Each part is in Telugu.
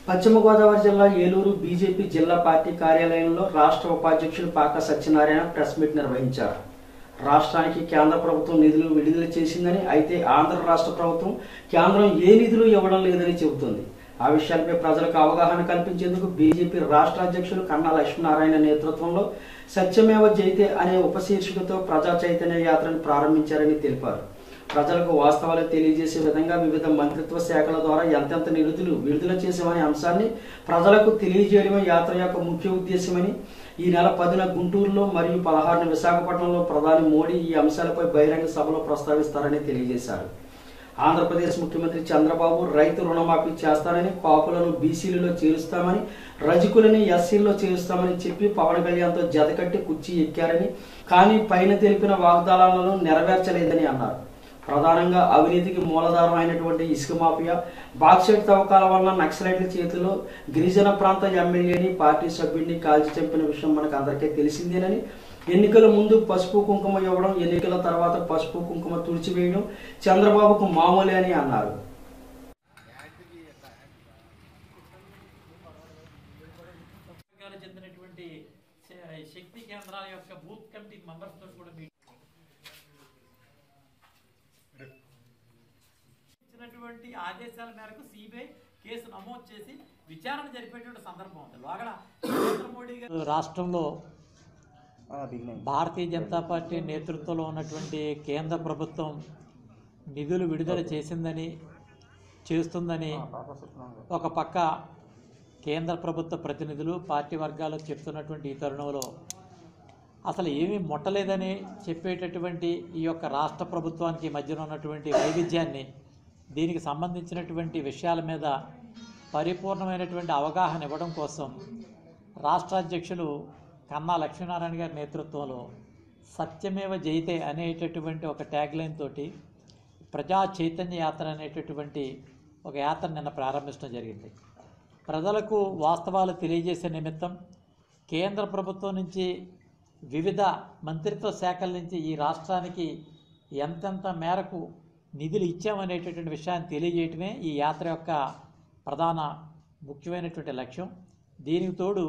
పశ్చిమ గోదావరి జిల్లా ఏలూరు బీజేపీ జిల్లా పార్టీ కార్యాలయంలో రాష్ట్ర ఉపాధ్యక్షులు పాక సత్యనారాయణ ప్రెస్ మీట్ నిర్వహించారు రాష్ట్రానికి కేంద్ర ప్రభుత్వం నిధులు విడుదల చేసిందని అయితే ఆంధ్ర రాష్ట్ర ప్రభుత్వం కేంద్రం ఏ నిధులు ఇవ్వడం లేదని చెబుతుంది ఆ విషయాలపై ప్రజలకు అవగాహన కల్పించేందుకు బీజేపీ రాష్ట్ర అధ్యక్షులు కన్నా లక్ష్మీనారాయణ నేతృత్వంలో సత్యమేవ జైతే అనే ఉపశీర్షికతో ప్రజా చైతన్య యాత్రను ప్రారంభించారని తెలిపారు ప్రజలకు వాస్తవాలు తెలియజేసే విధంగా వివిధ మంత్రిత్వ శాఖల ద్వారా ఎంతెంత నిధులు విడుదల చేసామనే అంశాన్ని ప్రజలకు తెలియజేయడమే యాత్ర యొక్క ముఖ్య ఉద్దేశమని ఈ నెల పదిన గుంటూరులో మరియు పదహారున విశాఖపట్నంలో ప్రధాని మోడీ ఈ అంశాలపై బహిరంగ సభలో ప్రస్తావిస్తారని తెలియజేశారు ఆంధ్రప్రదేశ్ ముఖ్యమంత్రి చంద్రబాబు రైతు రుణమాఫీ చేస్తానని కాపులను బీసీలలో చేరుస్తామని రజకులని ఎస్సీల్లో చేరుస్తామని చెప్పి పవన్ కళ్యాణ్తో జతకట్టి కుర్చీ ఎక్కారని కానీ పైన తెలిపిన వాగ్దానాలను నెరవేర్చలేదని అన్నారు ప్రధానంగా అవినీతికి మూలధారం అయినటువంటి ఇసుక మాఫియా బాక్సైట్ తవ్వకాల వల్ల నక్సలైట్ల చేతిలో గిరిజన ప్రాంత ఎమ్మెల్యేని పార్టీ సభ్యుడిని కాల్చి చంపిన విషయం మనకు అందరికీ తెలిసిందేనని ఎన్నికల ముందు పసుపు కుంకుమ ఇవ్వడం ఎన్నికల తర్వాత పసుపు కుంకుమ తుడిచివేయడం చంద్రబాబుకు మామూలే అని అన్నారు వర్గాలకు చెందినటువంటి శ- శక్తి కేంద్రాల యొక్క బూత్ కమిటీ మెంబర్స్ తో కూడా మీటింగ్ ఇచ్చినటువంటి ఆదేశాల మేరకు సిబిఐ కేసు నమోదు చేసి విచారణ జరిపేటువంటి సందర్భం ఉంది లోగడ నరేంద్ర మోడీ గారు రాష్ట్రంలో భారతీయ జనతా పార్టీ నేతృత్వంలో ఉన్నటువంటి కేంద్ర ప్రభుత్వం నిధులు విడుదల చేసిందని చేస్తుందని ఒక పక్క కేంద్ర ప్రభుత్వ ప్రతినిధులు పార్టీ వర్గాలు చెప్తున్నటువంటి ఈ తరుణంలో అసలు ఏమీ ముట్టలేదని చెప్పేటటువంటి ఈ యొక్క రాష్ట్ర ప్రభుత్వానికి మధ్యన ఉన్నటువంటి వైవిధ్యాన్ని దీనికి సంబంధించినటువంటి విషయాల మీద పరిపూర్ణమైనటువంటి అవగాహన ఇవ్వడం కోసం రాష్ట్ర అధ్యక్షులు కన్నా లక్ష్మీనారాయణ గారి నేతృత్వంలో సత్యమేవ జయితే అనేటటువంటి ఒక ట్యాగ్ లైన్ తోటి ప్రజా చైతన్య యాత్ర అనేటటువంటి ఒక యాత్ర నిన్న ప్రారంభించడం జరిగింది ప్రజలకు వాస్తవాలు తెలియజేసే నిమిత్తం కేంద్ర ప్రభుత్వం నుంచి వివిధ మంత్రిత్వ శాఖల నుంచి ఈ రాష్ట్రానికి ఎంతెంత మేరకు నిధులు ఇచ్చామనేటటువంటి విషయాన్ని తెలియజేయటమే ఈ యాత్ర యొక్క ప్రధాన ముఖ్యమైనటువంటి లక్ష్యం దీనికి తోడు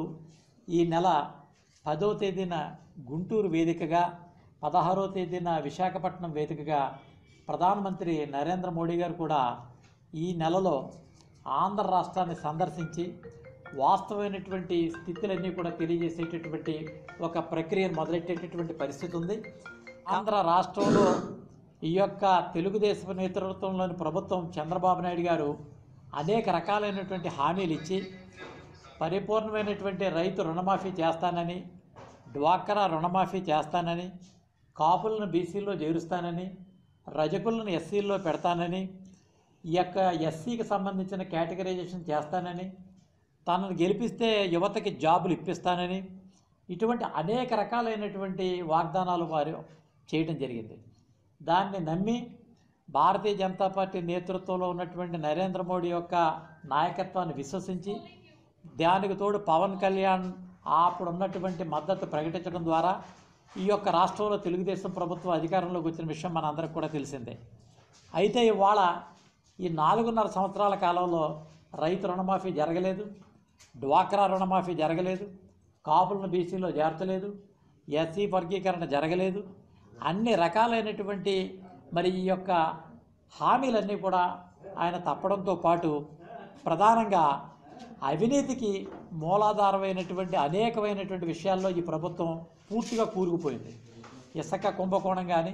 ఈ నెల పదో తేదీన గుంటూరు వేదికగా పదహారో తేదీన విశాఖపట్నం వేదికగా ప్రధానమంత్రి నరేంద్ర మోడీ గారు కూడా ఈ నెలలో ఆంధ్ర రాష్ట్రాన్ని సందర్శించి వాస్తవమైనటువంటి స్థితులన్నీ కూడా తెలియజేసేటటువంటి ఒక ప్రక్రియను మొదలెట్టేటటువంటి పరిస్థితి ఉంది ఆంధ్ర రాష్ట్రంలో ఈ యొక్క తెలుగుదేశం నేతృత్వంలోని ప్రభుత్వం చంద్రబాబు నాయుడు గారు అనేక రకాలైనటువంటి హామీలు ఇచ్చి పరిపూర్ణమైనటువంటి రైతు రుణమాఫీ చేస్తానని డ్వాక్రా రుణమాఫీ చేస్తానని కాపులను బీసీలో చేరుస్తానని రజకులను ఎస్సీల్లో పెడతానని ఈ యొక్క ఎస్సీకి సంబంధించిన కేటగరైజేషన్ చేస్తానని తనను గెలిపిస్తే యువతకి జాబులు ఇప్పిస్తానని ఇటువంటి అనేక రకాలైనటువంటి వాగ్దానాలు వారు చేయడం జరిగింది దాన్ని నమ్మి భారతీయ జనతా పార్టీ నేతృత్వంలో ఉన్నటువంటి నరేంద్ర మోడీ యొక్క నాయకత్వాన్ని విశ్వసించి దానికి తోడు పవన్ కళ్యాణ్ అప్పుడు ఉన్నటువంటి మద్దతు ప్రకటించడం ద్వారా ఈ యొక్క రాష్ట్రంలో తెలుగుదేశం ప్రభుత్వం అధికారంలోకి వచ్చిన విషయం మనందరికి కూడా తెలిసిందే అయితే ఇవాళ ఈ నాలుగున్నర సంవత్సరాల కాలంలో రైతు రుణమాఫీ జరగలేదు డ్వాక్రా రుణమాఫీ జరగలేదు కాపులను బీసీలో చేర్చలేదు ఎస్సీ వర్గీకరణ జరగలేదు అన్ని రకాలైనటువంటి మరి ఈ యొక్క హామీలన్నీ కూడా ఆయన తప్పడంతో పాటు ప్రధానంగా అవినీతికి మూలాధారమైనటువంటి అనేకమైనటువంటి విషయాల్లో ఈ ప్రభుత్వం పూర్తిగా కూరుకుపోయింది ఇసుక కుంభకోణం కానీ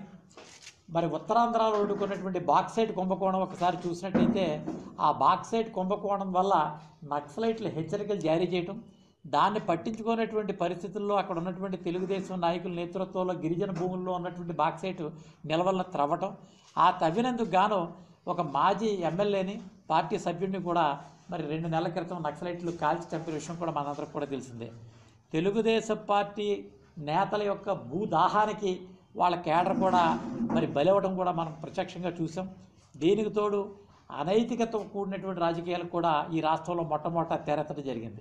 మరి ఉత్తరాంధ్రలో వండుకున్నటువంటి బాక్సైట్ కుంభకోణం ఒకసారి చూసినట్లయితే ఆ బాక్సైట్ కుంభకోణం వల్ల నక్సలైట్లు హెచ్చరికలు జారీ చేయటం దాన్ని పట్టించుకునేటువంటి పరిస్థితుల్లో అక్కడ ఉన్నటువంటి తెలుగుదేశం నాయకుల నేతృత్వంలో గిరిజన భూముల్లో ఉన్నటువంటి బాక్సైట్ నిల్వలను త్రవ్వటం ఆ తవ్వినందుకు గాను ఒక మాజీ ఎమ్మెల్యేని పార్టీ సభ్యుడిని కూడా మరి రెండు నెలల క్రితం నక్సలైట్లు కాల్చి చంపిన విషయం కూడా మనందరికి కూడా తెలిసిందే తెలుగుదేశం పార్టీ నేతల యొక్క భూదాహానికి వాళ్ళ కేడర్ కూడా మరి బలవడం కూడా మనం ప్రత్యక్షంగా చూసాం దీనికి తోడు అనైతికతో కూడినటువంటి రాజకీయాలకు కూడా ఈ రాష్ట్రంలో మొట్టమొదట తెరెత్తడం జరిగింది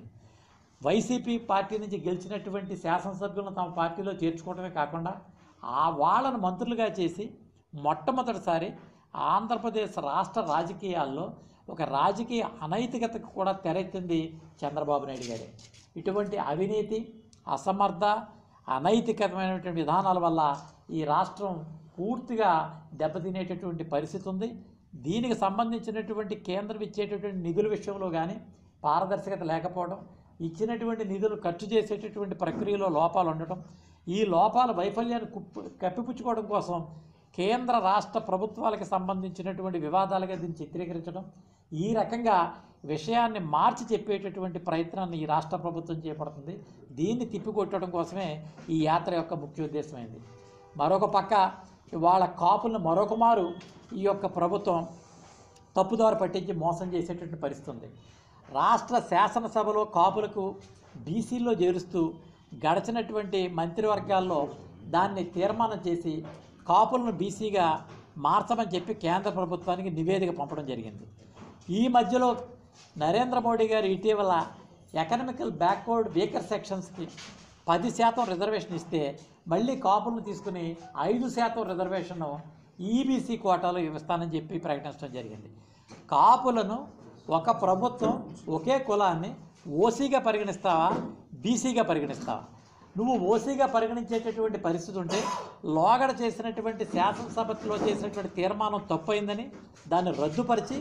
వైసీపీ పార్టీ నుంచి గెలిచినటువంటి శాసనసభ్యులను తమ పార్టీలో చేర్చుకోవడమే కాకుండా ఆ వాళ్ళను మంత్రులుగా చేసి మొట్టమొదటిసారి ఆంధ్రప్రదేశ్ రాష్ట్ర రాజకీయాల్లో ఒక రాజకీయ అనైతికతకు కూడా తెరెత్తింది చంద్రబాబు నాయుడు గారే ఇటువంటి అవినీతి అసమర్థ అనైతికమైనటువంటి విధానాల వల్ల ఈ రాష్ట్రం పూర్తిగా దెబ్బతినేటటువంటి పరిస్థితి ఉంది దీనికి సంబంధించినటువంటి కేంద్రం ఇచ్చేటటువంటి నిధుల విషయంలో కానీ పారదర్శకత లేకపోవడం ఇచ్చినటువంటి నిధులు ఖర్చు చేసేటటువంటి ప్రక్రియలో లోపాలు ఉండటం ఈ లోపాల వైఫల్యాన్ని కుప్పు కప్పిపుచ్చుకోవడం కోసం కేంద్ర రాష్ట్ర ప్రభుత్వాలకు సంబంధించినటువంటి వివాదాలుగా దీన్ని చిత్రీకరించడం ఈ రకంగా విషయాన్ని మార్చి చెప్పేటటువంటి ప్రయత్నాన్ని ఈ రాష్ట్ర ప్రభుత్వం చేపడుతుంది దీన్ని తిప్పికొట్టడం కోసమే ఈ యాత్ర యొక్క ముఖ్య ఉద్దేశమైంది మరొక పక్క వాళ్ళ కాపులను మరొక మారు ఈ యొక్క ప్రభుత్వం తప్పుదారి పట్టించి మోసం చేసేటటువంటి పరిస్థితి ఉంది రాష్ట్ర శాసనసభలో కాపులకు బీసీల్లో చేరుస్తూ గడిచినటువంటి మంత్రివర్గాల్లో దాన్ని తీర్మానం చేసి కాపులను బీసీగా మార్చమని చెప్పి కేంద్ర ప్రభుత్వానికి నివేదిక పంపడం జరిగింది ఈ మధ్యలో నరేంద్ర మోడీ గారు ఇటీవల ఎకనామికల్ బ్యాక్వర్డ్ వీకర్ సెక్షన్స్కి పది శాతం రిజర్వేషన్ ఇస్తే మళ్ళీ కాపులను తీసుకుని ఐదు శాతం రిజర్వేషన్ ఈబీసీ కోటాలో ఇస్తానని చెప్పి ప్రకటించడం జరిగింది కాపులను ఒక ప్రభుత్వం ఒకే కులాన్ని ఓసీగా పరిగణిస్తావా బీసీగా పరిగణిస్తావా నువ్వు ఓసీగా పరిగణించేటటువంటి పరిస్థితి ఉంటే లోగడ చేసినటువంటి శాసనసభలో చేసినటువంటి తీర్మానం తప్పైందని దాన్ని రద్దుపరిచి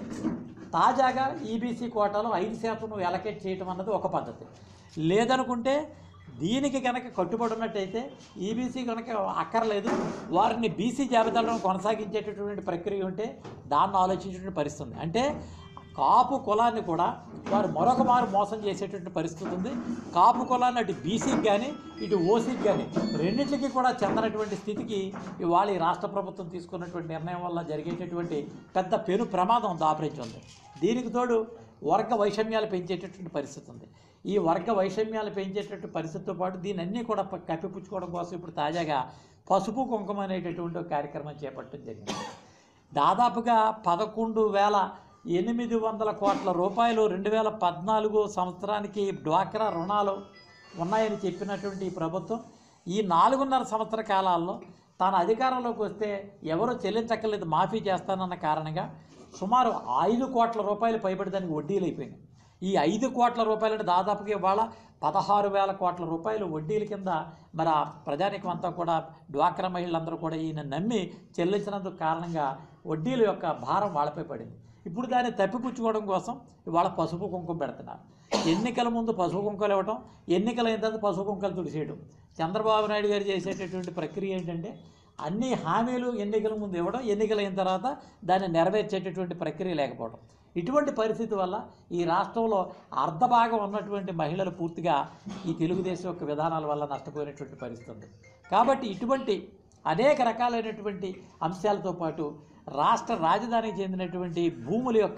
తాజాగా ఈబీసీ కోటాలో ఐదు శాతం నువ్వు ఎలకేట్ చేయటం అన్నది ఒక పద్ధతి లేదనుకుంటే దీనికి కనుక కట్టుబడి ఉన్నట్టయితే ఈబీసీ కనుక అక్కర్లేదు వారిని బీసీ జాబితాలో కొనసాగించేటటువంటి ప్రక్రియ ఉంటే దాన్ని ఆలోచించేటువంటి పరిస్థితి ఉంది అంటే కాపు కులాన్ని కూడా వారు మరొక మారు మోసం చేసేటువంటి పరిస్థితి ఉంది కాపు కులాన్ని అటు బీసీకి కానీ ఇటు ఓసీకి కానీ రెండింటికి కూడా చెందనటువంటి స్థితికి ఇవాళ ఈ రాష్ట్ర ప్రభుత్వం తీసుకున్నటువంటి నిర్ణయం వల్ల జరిగేటటువంటి పెద్ద పెను ప్రమాదం దాపరించి ఉంది దీనికి తోడు వర్గ వైషమ్యాలు పెంచేటటువంటి పరిస్థితి ఉంది ఈ వర్గ వైషమ్యాలు పెంచేటటువంటి పరిస్థితితో పాటు దీన్ని అన్నీ కూడా ప- కప్పిపుచ్చుకోవడం కోసం ఇప్పుడు తాజాగా పసుపు కుంకుమ అనేటటువంటి ఒక కార్యక్రమం చేపట్టడం జరిగింది దాదాపుగా పదకొండు వేల ఎనిమిది వందల కోట్ల రూపాయలు రెండు వేల పద్నాలుగు సంవత్సరానికి డ్వాక్రా రుణాలు ఉన్నాయని చెప్పినటువంటి ఈ ప్రభుత్వం ఈ నాలుగున్నర సంవత్సర కాలాల్లో తాను అధికారంలోకి వస్తే ఎవరు చెల్లించక్కర్లేదు మాఫీ చేస్తానన్న కారణంగా సుమారు ఐదు కోట్ల రూపాయలు పైబడి దానికి వడ్డీలు అయిపోయినాయి ఈ ఐదు కోట్ల రూపాయలు అంటే దాదాపుగా ఇవాళ పదహారు వేల కోట్ల రూపాయలు వడ్డీల కింద మరి ఆ ప్రజానికం అంతా కూడా డ్వాక్రా మహిళలందరూ కూడా ఈయన నమ్మి చెల్లించినందుకు కారణంగా వడ్డీల యొక్క భారం వాళ్ళపై పడింది ఇప్పుడు దాన్ని తప్పిపుచ్చుకోవడం కోసం ఇవాళ పసుపు కుంకుమ పెడుతున్నారు ఎన్నికల ముందు పసుపు కుంకుమలు ఇవ్వటం ఎన్నికలు అయిన తర్వాత పసుపు కుంకుమలు తుడిసేయడం చంద్రబాబు నాయుడు గారు చేసేటటువంటి ప్రక్రియ ఏంటంటే అన్ని హామీలు ఎన్నికల ముందు ఇవ్వడం ఎన్నికలు అయిన తర్వాత దాన్ని నెరవేర్చేటటువంటి ప్రక్రియ లేకపోవడం ఇటువంటి పరిస్థితి వల్ల ఈ రాష్ట్రంలో అర్ధభాగం ఉన్నటువంటి మహిళలు పూర్తిగా ఈ తెలుగుదేశం యొక్క విధానాల వల్ల నష్టపోయినటువంటి పరిస్థితి ఉంది కాబట్టి ఇటువంటి అనేక రకాలైనటువంటి అంశాలతో పాటు రాష్ట్ర రాజధానికి చెందినటువంటి భూముల యొక్క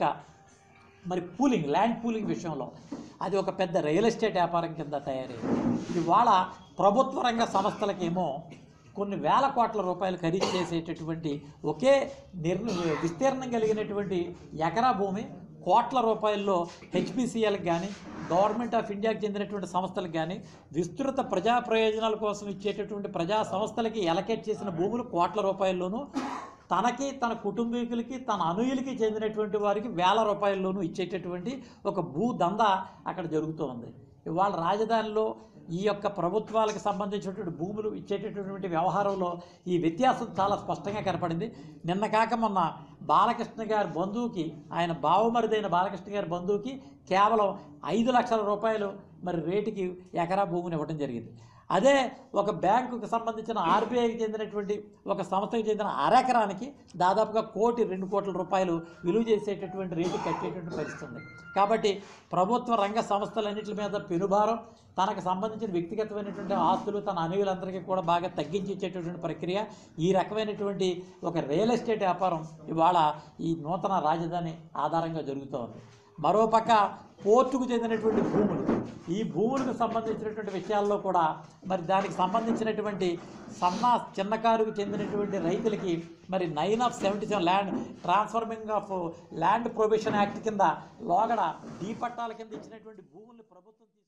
మరి పూలింగ్ ల్యాండ్ పూలింగ్ విషయంలో అది ఒక పెద్ద రియల్ ఎస్టేట్ వ్యాపారం కింద తయారైంది ఇది వాళ్ళ ప్రభుత్వ రంగ సంస్థలకేమో కొన్ని వేల కోట్ల రూపాయలు ఖరీదు చేసేటటువంటి ఒకే నిర్ విస్తీర్ణం కలిగినటువంటి ఎకరా భూమి కోట్ల రూపాయల్లో హెచ్పిసిఎల్కి కానీ గవర్నమెంట్ ఆఫ్ ఇండియాకి చెందినటువంటి సంస్థలకు కానీ విస్తృత ప్రజా ప్రయోజనాల కోసం ఇచ్చేటటువంటి ప్రజా సంస్థలకి ఎలకేట్ చేసిన భూములు కోట్ల రూపాయల్లోనూ తనకి తన కుటుంబీకులకి తన అనుయులకి చెందినటువంటి వారికి వేల రూపాయల్లోనూ ఇచ్చేటటువంటి ఒక భూ దందా అక్కడ జరుగుతూ ఉంది ఇవాళ రాజధానిలో ఈ యొక్క ప్రభుత్వాలకు సంబంధించినటువంటి భూములు ఇచ్చేటటువంటి వ్యవహారంలో ఈ వ్యత్యాసం చాలా స్పష్టంగా కనపడింది నిన్న కాక మొన్న బాలకృష్ణ గారి బంధువుకి ఆయన బావమరిదైన బాలకృష్ణ గారి బంధువుకి కేవలం ఐదు లక్షల రూపాయలు మరి రేటుకి ఎకరా భూమిని ఇవ్వడం జరిగింది అదే ఒక బ్యాంకుకు సంబంధించిన ఆర్బీఐకి చెందినటువంటి ఒక సంస్థకి చెందిన అరెకరానికి దాదాపుగా కోటి రెండు కోట్ల రూపాయలు విలువ చేసేటటువంటి రేటు కట్టేటువంటి పరిస్థితి ఉంది కాబట్టి ప్రభుత్వ రంగ సంస్థలన్నింటి మీద పెనుభారం తనకు సంబంధించిన వ్యక్తిగతమైనటువంటి ఆస్తులు తన అనుయులందరికీ కూడా బాగా తగ్గించి ఇచ్చేటటువంటి ప్రక్రియ ఈ రకమైనటువంటి ఒక రియల్ ఎస్టేట్ వ్యాపారం ఇవాళ ఈ నూతన రాజధాని ఆధారంగా జరుగుతూ ఉంది మరోపక్క పోర్టుకు చెందినటువంటి భూములు ఈ భూములకు సంబంధించినటువంటి విషయాల్లో కూడా మరి దానికి సంబంధించినటువంటి సన్న చిన్నకారుకు చెందినటువంటి రైతులకి మరి nine of seventy seven land transforming of land probation act కింద లోగడ డీ పట్టాల కింద ఇచ్చినటువంటి భూముల్ని ప్రభుత్వం తీసుకు